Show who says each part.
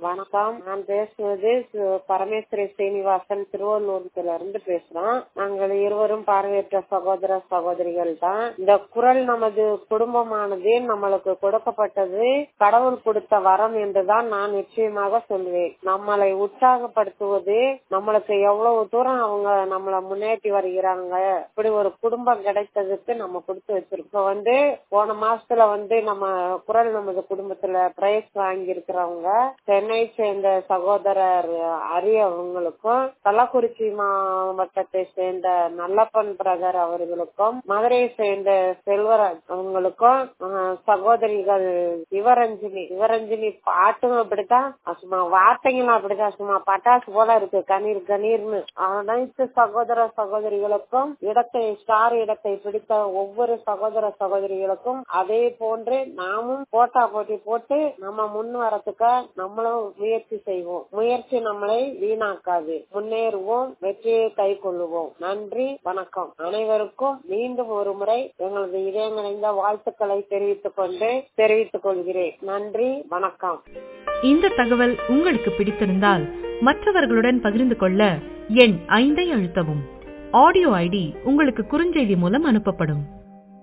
Speaker 1: வணக்கம் நான் பேசுவது சு- பரமேஸ்வரி சீனிவாசன் திருவள்ளூர்ல இருந்து பேசுறோம் நாங்கள் இருவரும் பார்வையற்ற சகோதர சகோதரிகள் தான் இந்த குரல் நமது குடும்பமானது நம்மளுக்கு கொடுக்கப்பட்டது கடவுள் கொடுத்த வரம் என்றுதான் நான் நிச்சயமாக சொல்வேன் நம்மளை உற்சாகப்படுத்துவது நம்மளுக்கு எவ்வளவு தூரம் அவங்க நம்மள முன்னேற்றி வருகிறாங்க இப்படி ஒரு குடும்பம் கிடைத்ததுக்கு நம்ம கொடுத்து வச்சிருக்கோம் வந்து போன மாசத்துல வந்து நம்ம குரல் நமது குடும்பத்துல பிரைஸ் வாங்கி இருக்கிறவங்க சென்னை சேர்ந்த சகோதரர் அரி அவங்களுக்கும் கள்ளக்குறிச்சி மாவட்டத்தை சேர்ந்த நல்லப்பன் பிரதர் அவர்களுக்கும் மதுரையை சேர்ந்த செல்வராஜ் அவங்களுக்கும் அஹ், சகோதரிகள் சிவரஞ்சினி சிவரஞ்சினி பாட்டும் அப்படித்தான் சும்மா வார்த்தைகளும் அப்படிதான் சும்மா பட்டாசு போல இருக்கு கணீர் கணீர்னு அனைத்து சகோதர சகோதரிகளுக்கும் இடத்தை ஸ்டார் இடத்தை பிடித்த ஒவ்வொரு சகோதர சகோதரிகளுக்கும் அதே போன்று நாமும் போட்டா போட்டி போட்டு நம்ம முன் வரத்துக்கு நம்மளும் முயற்சி செய்வோம் முயற்சி நம்மளை வீணாக்காது முன்னேறுவோம் வெற்றியை கை கொள்ளுவோம் நன்றி வணக்கம் அனைவருக்கும் மீண்டும் ஒரு முறை எங்களது இதயங்களைந்த வாழ்த்துக்களை தெரிவித்துக் கொண்டு தெரிவித்துக் கொள்கிறேன் நன்றி வணக்கம்
Speaker 2: இந்த தகவல் உங்களுக்கு பிடித்திருந்தால் மற்றவர்களுடன் பகிர்ந்து கொள்ள எண் ஐந்தை அழுத்தவும் ஆடியோ ஐடி உங்களுக்கு குறுஞ்செய்தி மூலம் அனுப்பப்படும்